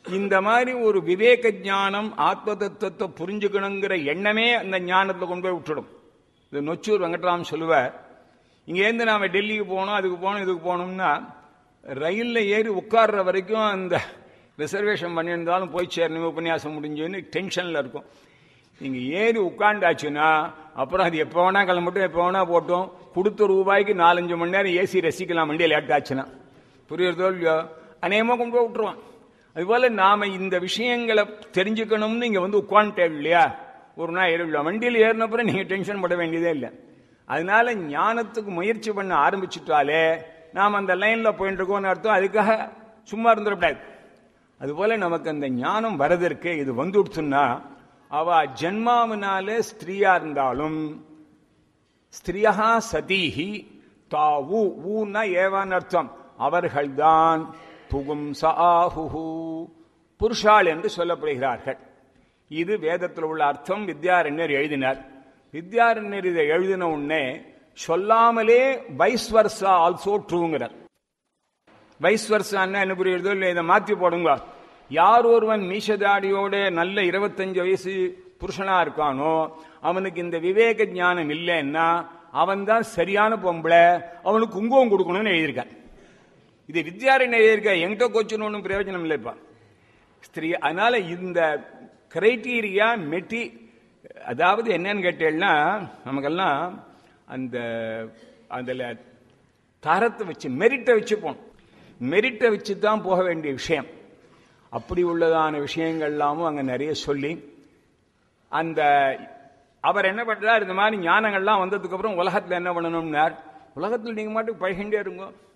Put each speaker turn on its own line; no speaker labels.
இந்த மாதிரி ஒரு விவேக ஞானம் ஆத்ம தத்துவத்தை புரிஞ்சுக்கணுங்கிற எண்ணமே அந்த ஞானத்தில் கொண்டு போய் விட்டுடும் இது நொச்சூர் வெங்கட்ராம் சொல்லுவார் இங்கேருந்து நாம டெல்லிக்கு போகணும் அதுக்கு போகணும் இதுக்கு போகணும்னா ரயிலில் ஏறி உட்கார்ற வரைக்கும் அந்த ரிசர்வேஷன் பண்ணியிருந்தாலும் போய் சேரணும் உபன்யாசம் முடிஞ்சுன்னு டென்ஷனில் இருக்கும் நீங்க ஏறி உட்காண்டாச்சுன்னா அப்புறம் அது எப்போ வேணா கிளம்பட்டும் எப்போ வேணா போட்டோம் கொடுத்த ரூபாய்க்கு நாலஞ்சு மணி நேரம் ஏசி ரசிக்கலாம் வண்டியை லேட் ஆச்சுன்னா புரியுறதோ இல்லையோ அநேகமாக கொண்டு போய் விட்டுருவான் அதுபோல நாம இந்த விஷயங்களை தெரிஞ்சுக்கணும்னு இங்க வந்து உட்காந்துட்டேன் இல்லையா ஒரு நாள் ஏறிவிடல வண்டியில் ஏறினப்புறம் நீங்க டென்ஷன் பட வேண்டியதே இல்லை அதனால ஞானத்துக்கு முயற்சி பண்ண ஆரம்பிச்சுட்டாலே நாம் அந்த லைன்ல போயிட்டு இருக்கோம்னு அர்த்தம் அதுக்காக சும்மா இருந்துடக்கூடாது அதுபோல நமக்கு அந்த ஞானம் வரதற்கு இது வந்துடுச்சுன்னா அவ ஜென்மாவினால ஸ்திரீயா இருந்தாலும் ஸ்திரியா சதீஹி தாவு ஊன்னா ஏவான் அர்த்தம் அவர்கள்தான் புகும் சாஹுஹு புருஷாள் என்று சொல்லப்படுகிறார்கள் இது வேதத்தில் உள்ள அர்த்தம் வித்யாரண்யர் எழுதினார் வித்யாரண்யர் இதை எழுதின உடனே சொல்லாமலே வைஸ்வர்சா ஆல்சோ ட்ரூங்கிறார் வைஸ்வர்சான்னா என்ன புரியுறதோ இல்லை இதை மாற்றி போடுங்க யார் ஒருவன் மீசதாடியோட நல்ல இருபத்தஞ்சு வயசு புருஷனா இருக்கானோ அவனுக்கு இந்த விவேக ஞானம் இல்லைன்னா அவன் தான் சரியான பொம்பளை அவனுக்கு குங்குமம் கொடுக்கணும்னு எழுதியிருக்கான் இது வித்யாரண்யர் எழுதியிருக்க எங்கிட்ட கோச்சுன்னு ஒன்றும் பிரயோஜனம் இல்லைப்பா ஸ்திரீ அதனால இந்த கிரைட்டீரியா மெட்டி அதாவது என்னன்னு கேட்டேன்னா நமக்கெல்லாம் அந்த அதில் தரத்தை வச்சு மெரிட்டை வச்சு போகணும் மெரிட்டை வச்சு தான் போக வேண்டிய விஷயம் அப்படி உள்ளதான விஷயங்கள்லாமும் அங்கே நிறைய சொல்லி அந்த அவர் என்ன பண்றார் இந்த மாதிரி ஞானங்கள்லாம் வந்ததுக்கு அப்புறம் உலகத்தில் என்ன பண்ணணும்னார் உலகத்தில் நீங்க மாட்டுக்கு பழகிண்டே இருங்க